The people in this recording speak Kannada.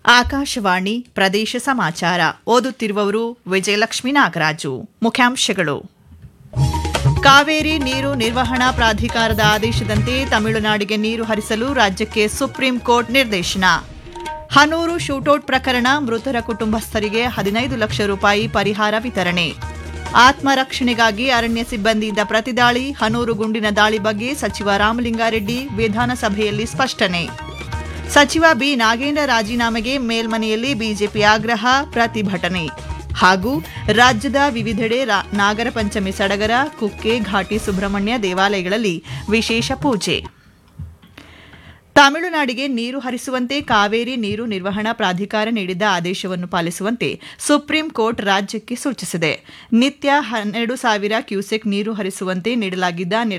ಆಕಾಶವಾಣಿ ಪ್ರದೇಶ ಸಮಾಚಾರ ಓದುತ್ತಿರುವವರು ವಿಜಯಲಕ್ಷ್ಮಿ ನಾಗರಾಜು ಮುಖ್ಯಾಂಶಗಳು ಕಾವೇರಿ ನೀರು ನಿರ್ವಹಣಾ ಪ್ರಾಧಿಕಾರದ ಆದೇಶದಂತೆ ತಮಿಳುನಾಡಿಗೆ ನೀರು ಹರಿಸಲು ರಾಜ್ಯಕ್ಕೆ ಸುಪ್ರೀಂ ಕೋರ್ಟ್ ನಿರ್ದೇಶನ ಹನೂರು ಶೂಟೌಟ್ ಪ್ರಕರಣ ಮೃತರ ಕುಟುಂಬಸ್ಥರಿಗೆ ಹದಿನೈದು ಲಕ್ಷ ರೂಪಾಯಿ ಪರಿಹಾರ ವಿತರಣೆ ಆತ್ಮರಕ್ಷಣೆಗಾಗಿ ಅರಣ್ಯ ಸಿಬ್ಬಂದಿಯಿಂದ ಪ್ರತಿದಾಳಿ ಹನೂರು ಗುಂಡಿನ ದಾಳಿ ಬಗ್ಗೆ ಸಚಿವ ರಾಮಲಿಂಗಾರೆಡ್ಡಿ ವಿಧಾನಸಭೆಯಲ್ಲಿ ಸ್ಪಷ್ಟನೆ ಸಚಿವ ಬಿ ನಾಗೇಂದ್ರ ರಾಜೀನಾಮೆಗೆ ಮೇಲ್ಮನೆಯಲ್ಲಿ ಬಿಜೆಪಿ ಆಗ್ರಹ ಪ್ರತಿಭಟನೆ ಹಾಗೂ ರಾಜ್ಯದ ವಿವಿಧೆಡೆ ರಾ- ನಾಗರ ಪಂಚಮಿ ಸಡಗರ ಕುಕ್ಕೆ ಘಾಟಿ ಸುಬ್ರಹ್ಮಣ್ಯ ದೇವಾಲಯಗಳಲ್ಲಿ ವಿಶೇಷ ಪೂಜೆ ತಮಿಳುನಾಡಿಗೆ ನೀರು ಹರಿಸುವಂತೆ ಕಾವೇರಿ ನೀರು ನಿರ್ವಹಣಾ ಪ್ರಾಧಿಕಾರ ನೀಡಿದ್ದ ಆದೇಶವನ್ನು ಪಾಲಿಸುವಂತೆ ಸುಪ್ರೀಂ ಕೋರ್ಟ್ ರಾಜ್ಯಕ್ಕೆ ಸೂಚಿಸಿದೆ ನಿತ್ಯ ಹನ್ನೆರಡು ಸಾವಿರ ಕ್ಯೂಸೆಕ್ ನೀರು ಹರಿಸುವಂತೆ ನೀಡಲಾಗಿದ್ದ